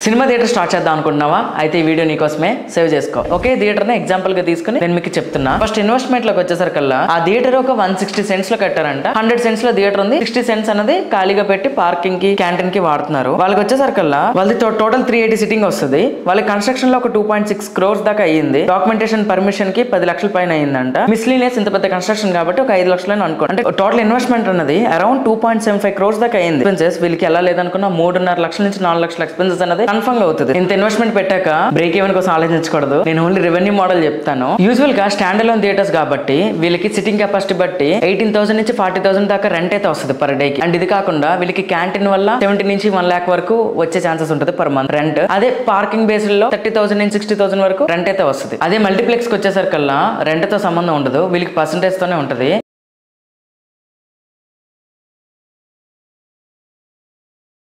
cinema theatre start చేద్దాం అనుకుంటున్నావా అయితే ఈ వీడియో నీకోసమే సేవ్ చేసుకో ఒకే థియేటర్ ని ఎగ్జాంపుల్ గా తీసుకుని నేను మీకు చెప్తున్నా ఫస్ట్ ఇన్వెస్ట్మెంట్ లోకి వచ్చేసరికల్లా ఆ థియేటర్ ఒక వన్ సిక్స్టీ సెంట్స్ లో కట్టారంట హండ్రెడ్ సెంట్స్ లో థియేటర్ ఉంది సిక్స్టీ సెంట్స్ అనేది ఖాళీగా పెట్టి పార్కింగ్ కి క్యాంటీన్ కి వాడుతున్నారు వాళ్ళకి వచ్చేసరికల్లా వాళ్ళది టోటల్ త్రీ ఎయిటీ సిట్టింగ్ వస్తుంది వాళ్ళ కన్స్ట్రక్షన్ లో ఒక టూ పాయింట్ సిక్స్ క్రోర్స్ దాకా అయ్యింది డాక్యుమెంటేషన్ పర్మిషన్ కి పది లక్షల పైన అయ్యిందంట మిస్లీనియస్ ఇంత పెద్ద కన్స్ట్రక్షన్ కాబట్టి ఒక ఐదు లక్షలని అనుకో అంటే టోటల్ ఇన్వెస్ట్మెంట్ అన్నది around two point seven five crores దాకా అయింది ఎక్స్పెన్సెస్ వీళ్ళకి ఎలా లేదనుకున్నా మూడున్నర లక్షల నుంచి నాలుగు లక్షల ఎక్స్పెన్సెస్ అనేది కన్ఫర్మ్ గా అవుతుంది ఇంత ఇన్వెస్ట్మెంట్ పెట్టాక బ్రేక్ ఈవెన్ కోసం ఆలోచించకూడదు నేను ఓన్లీ రెవెన్యూ మోడల్ చెప్తాను యూజువల్ గా స్టాండ్ అలోన్ థియేటర్స్ కాబట్టి వీళ్ళకి సిట్టింగ్ కెపాసిటీ బట్టి ఎయిటీన్ థౌసండ్ నుంచి ఫార్టీ థౌసండ్ దాకా రెంట్ అయితే వస్తుంది పర్ డే కి అండ్ ఇది కాకుండా వీళ్ళకి క్యాంటీన్ వల్ల సెవెంటీ నుంచి వన్ లాక్ వరకు వచ్చే ఛాన్సెస్ ఉంటుంది పర్ మంత్ రెంట్ అదే పార్కింగ్ బేస్డ్ లో థర్టీ థౌసండ్ నుంచి సిక్స్టీ థౌసండ్ వరకు రెంట్ అయితే వస్తుంది అదే మల్టీప్లెక్స్ కి వచ్చేసరికల్లా రెంట్ తో సంబంధం ఉండదు వీళ్ళకి పర్సంటేజ్ తోనే ఉంటుంది